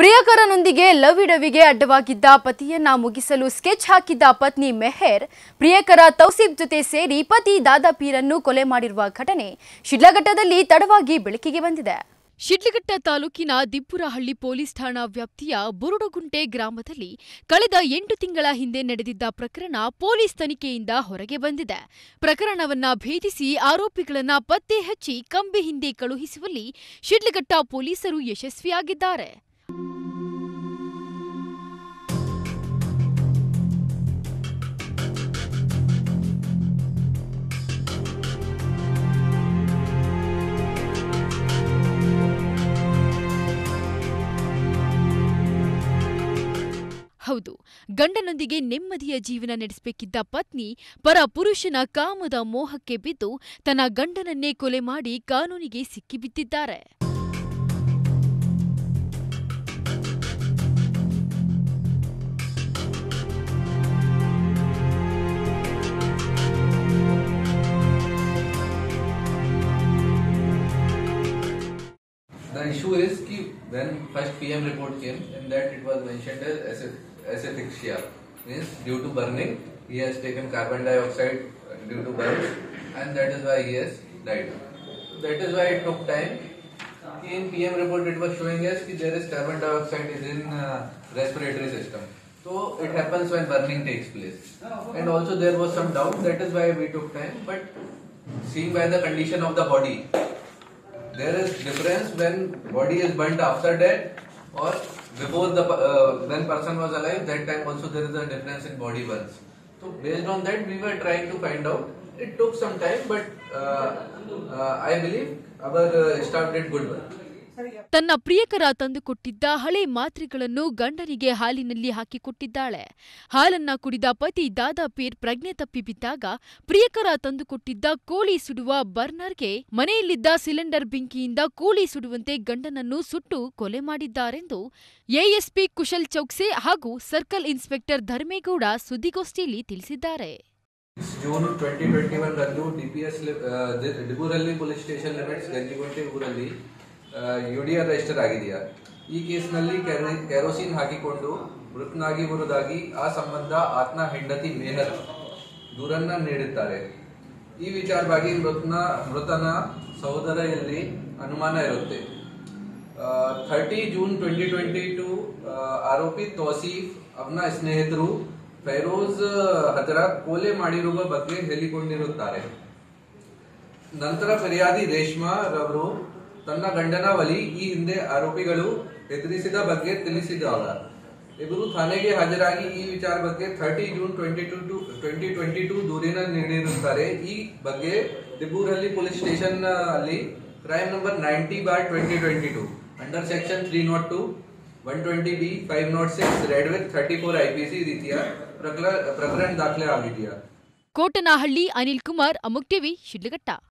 ಪ್ರಿಯಕರನೊಂದಿಗೆ ಲವಿಡವಿಗೆ ಅಡ್ಡವಾಗಿದ್ದ ಪತಿಯನ್ನ ಮುಗಿಸಲು ಸ್ಕೆಚ್ ಹಾಕಿದ್ದ ಪತ್ನಿ ಮೆಹರ್ ಪ್ರಿಯಕರ ತೌಸೀಫ್ ಜೊತೆ ಸೇರಿ ಪತಿ ದಾದಾಪೀರನ್ನು ಕೊಲೆ ಮಾಡಿರುವ ಘಟನೆ ಶಿಡ್ಲಘಟ್ಟದಲ್ಲಿ ತಡವಾಗಿ ಬೆಳಕಿಗೆ ಬಂದಿದೆ ಶಿಡ್ಲಘಟ್ಟ ತಾಲೂಕಿನ ದಿಬ್ಬುರಹಳ್ಳಿ ಪೊಲೀಸ್ ಠಾಣಾ ವ್ಯಾಪ್ತಿಯ ಬುರುಡುಗುಂಟೆ ಗ್ರಾಮದಲ್ಲಿ ಕಳೆದ ಎಂಟು ತಿಂಗಳ ಹಿಂದೆ ನಡೆದಿದ್ದ ಪ್ರಕರಣ ಪೊಲೀಸ್ ತನಿಖೆಯಿಂದ ಹೊರಗೆ ಬಂದಿದೆ ಪ್ರಕರಣವನ್ನ ಭೇದಿಸಿ ಆರೋಪಿಗಳನ್ನ ಪತ್ತೆ ಹಚ್ಚಿ ಕಂಬಿ ಹಿಂದೆ ಕಳುಹಿಸುವಲ್ಲಿ ಶಿಡ್ಲಘಟ್ಟ ಪೊಲೀಸರು ಯಶಸ್ವಿಯಾಗಿದ್ದಾರೆ ಹೌದು ಗಂಡನೊಂದಿಗೆ ನೆಮ್ಮದಿಯ ಜೀವನ ನಡೆಸಬೇಕಿದ್ದ ಪತ್ನಿ ಪರ ಪುರುಷನ ಕಾಮದ ಮೋಹಕ್ಕೆ ಬಿದ್ದು ತನ್ನ ಗಂಡನನ್ನೇ ಕೊಲೆ ಮಾಡಿ ಕಾನೂನಿಗೆ ಸಿಕ್ಕಿಬಿದ್ದಿದ್ದಾರೆ The issue is कि when first PM report came, in that it was mentioned as as asphyxia, means due to burning, he has taken carbon dioxide due to burns, and that is why he has died. That is why it took time. In PM report, it was showing us कि there is carbon dioxide is in uh, respiratory system. So it happens when burning takes place, and also there was some doubt. That is why we took time. But seeing by the condition of the body, there is difference when body is burnt after death or before the uh, when person was alive that time also there is a difference in body burns so based on that we were trying to find out it took some time but uh, uh, i believe our uh, staff did good work ತನ್ನ ಪ್ರಿಯಕರ ತಂದುಕೊಟ್ಟಿದ್ದ ಹಳೆ ಮಾತ್ರೆಗಳನ್ನು ಗಂಡನಿಗೆ ಹಾಲಿನಲ್ಲಿ ಹಾಕಿಕೊಟ್ಟಿದ್ದಾಳೆ ಹಾಲನ್ನ ಕುಡಿದ ಪತಿ ದಾದಾಪೀರ್ ಪ್ರಜ್ಞೆ ತಪ್ಪಿ ಬಿದ್ದಾಗ ಪ್ರಿಯಕರ ತಂದುಕೊಟ್ಟಿದ್ದ ಕೋಳಿ ಸುಡುವ ಬರ್ನರ್ಗೆ ಮನೆಯಲ್ಲಿದ್ದ ಸಿಲಿಂಡರ್ ಬೆಂಕಿಯಿಂದ ಕೋಳಿ ಸುಡುವಂತೆ ಗಂಡನನ್ನು ಸುಟ್ಟು ಕೊಲೆ ಮಾಡಿದ್ದಾರೆಂದು ಎಎಸ್ಪಿ ಕುಶಲ್ ಚೌಕ್ಸೆ ಹಾಗೂ ಸರ್ಕಲ್ ಇನ್ಸ್ಪೆಕ್ಟರ್ ಧರ್ಮೇಗೌಡ ಸುದ್ದಿಗೋಷ್ಠಿಯಲ್ಲಿ ತಿಳಿಸಿದ್ದಾರೆ ಜೂನ್ ಟ್ವೆಂಟಿ ಟ್ವೆಂಟಿ ಒನ್ ರಂದು ಡಿಪಿಎಸ್ ಡಿಬೂರಲ್ಲಿ ಪೊಲೀಸ್ ಸ್ಟೇಷನ್ ಲಿಮಿಟ್ಸ್ ಗಂಜಿಗುಂಟೆ ಊರಲ್ಲಿ ಯುಡಿಆರ್ ರಿಜಿಸ್ಟರ್ ಆಗಿದೆಯಾ ಈ ಕೇಸ್ನಲ್ಲಿ ಕೆರೋಸಿನ್ ಹಾಕಿಕೊಂಡು ಮೃತನಾಗಿರುವುದಾಗಿ ಆ ಸಂಬಂಧ ಆತನ ಹೆಂಡತಿ ಮೇಹರ್ ದೂರನ್ನ ನೀಡಿದ್ದಾರೆ ಈ ವಿಚಾರವಾಗಿ ಮೃತನ ಮೃತನ ಸಹೋದರಿಯಲ್ಲಿ ಅನುಮಾನ ಇರುತ್ತೆ thirty June twenty twenty two ಆರೋಪಿ ತೌಸೀಫ್ ಅವನ ಸ್ನೇಹಿತರು ಫೈರೋಜ್ ಹಜರ ಕೊಲೆ ಮಾಡಿರುವ ಬಗ್ಗೆ ಹೇಳಿಕೊಂಡಿರುತ್ತಾರೆ ನಂತರ ಫಿರ್ಯಾದಿ ರೇಷ್ಮಾ ರವರು ತನ್ನ ಗಂಡನ ಬಳಿ ಈ ಹಿಂದೆ ಆರೋಪಿಗಳು ಹೆದರಿಸಿದ ಬಗ್ಗೆ ತಿಳಿಸಿದಾಗ ಇವರು ಥಾನೆಗೆ ಹಾಜರಾಗಿ ಈ ವಿಚಾರ ಬಗ್ಗೆ thirty June twenty two two twenty twenty two ದೂರಿನ ನೀಡಿರುತ್ತಾರೆ ಈ ಬಗ್ಗೆ ದಿಬ್ಬೂರಲ್ಲಿ ಪೊಲೀಸ್ ಸ್ಟೇಷನ್ ಅಲ್ಲಿ crime number ninety bar twenty twenty two under section three nought two one twenty B five nought six read with thirty four IPC ರೀತಿಯ ಪ್ರಕರ- ಪ್ರಕರಣ ದಾಖಲೆ ಆಗಿದೆಯಾ ಕೋಟನಹಳ್ಳಿ ಅನಿಲ್ ಕುಮಾರ್ ಅಮುಕ್ ಟಿವಿ ಶಿಡ್ಲಘಟ್ಟ